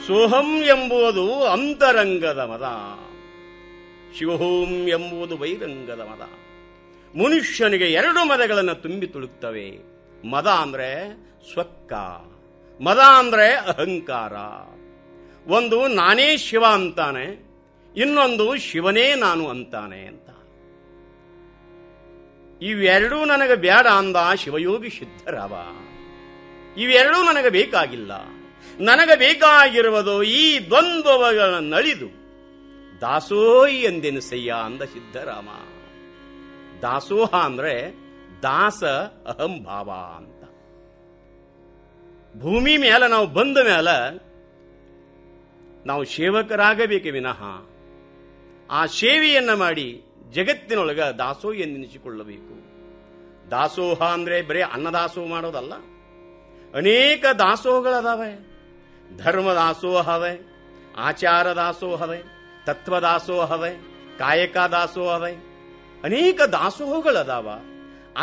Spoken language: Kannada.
ಸೋಹಂ ಎಂಬುದು ಅಂತರಂಗದ ಮದ ಶಿವಹೋಂ ಎಂಬುದು ಬಹಿರಂಗದ ಮದ ಮನುಷ್ಯನಿಗೆ ಎರಡು ಮದಗಳನ್ನು ತುಂಬಿ ತುಳುಕ್ತವೆ ಮದ ಅಂದ್ರೆ ಸ್ವಕ್ಕ ಮದ ಅಂದ್ರೆ ಅಹಂಕಾರ ಒಂದು ನಾನೇ ಶಿವ ಅಂತಾನೆ ಇನ್ನೊಂದು ಶಿವನೇ ನಾನು ಅಂತಾನೆ ಅಂತ ಇವೆರಡೂ ನನಗೆ ಬೇಡ ಅಂದ ಶಿವಯೋಗಿ ಸಿದ್ಧರಾವ ಇವೆರಡೂ ನನಗೆ ಬೇಕಾಗಿಲ್ಲ ನನಗೆ ಬೇಕಾಗಿರುವುದು ಈ ದ್ವಂದ್ವಗಳನ್ನಳಿದು ದಾಸೋಹಿ ಎಂದೆನಿಸಯ್ಯ ಅಂದ ಸಿದ್ಧರಾಮ ದಾಸೋಹ ಅಂದ್ರೆ ದಾಸ ಅಹಂಭಾವ ಅಂತ ಭೂಮಿ ಮೇಲೆ ನಾವು ಬಂದ ಮೇಲೆ ನಾವು ಸೇವಕರಾಗಬೇಕೆ ವಿನಃ ಆ ಸೇವೆಯನ್ನ ಮಾಡಿ ಜಗತ್ತಿನೊಳಗ ದಾಸೋಹ ಎಂದೆನಿಸಿಕೊಳ್ಳಬೇಕು ದಾಸೋಹ ಅಂದ್ರೆ ಬರೀ ಅನ್ನದಾಸೋಹ ಮಾಡೋದಲ್ಲ ಅನೇಕ ದಾಸೋಹಗಳದಾವೆ ಧರ್ಮ ದಾಸೋಹವೆ ಆಚಾರ ದಾಸೋಹವೆ ತತ್ವ ದಾಸೋಹವೆ ಕಾಯಕ ದಾಸೋಹವೆ ಅನೇಕ ದಾಸೋಹಗಳದಾವ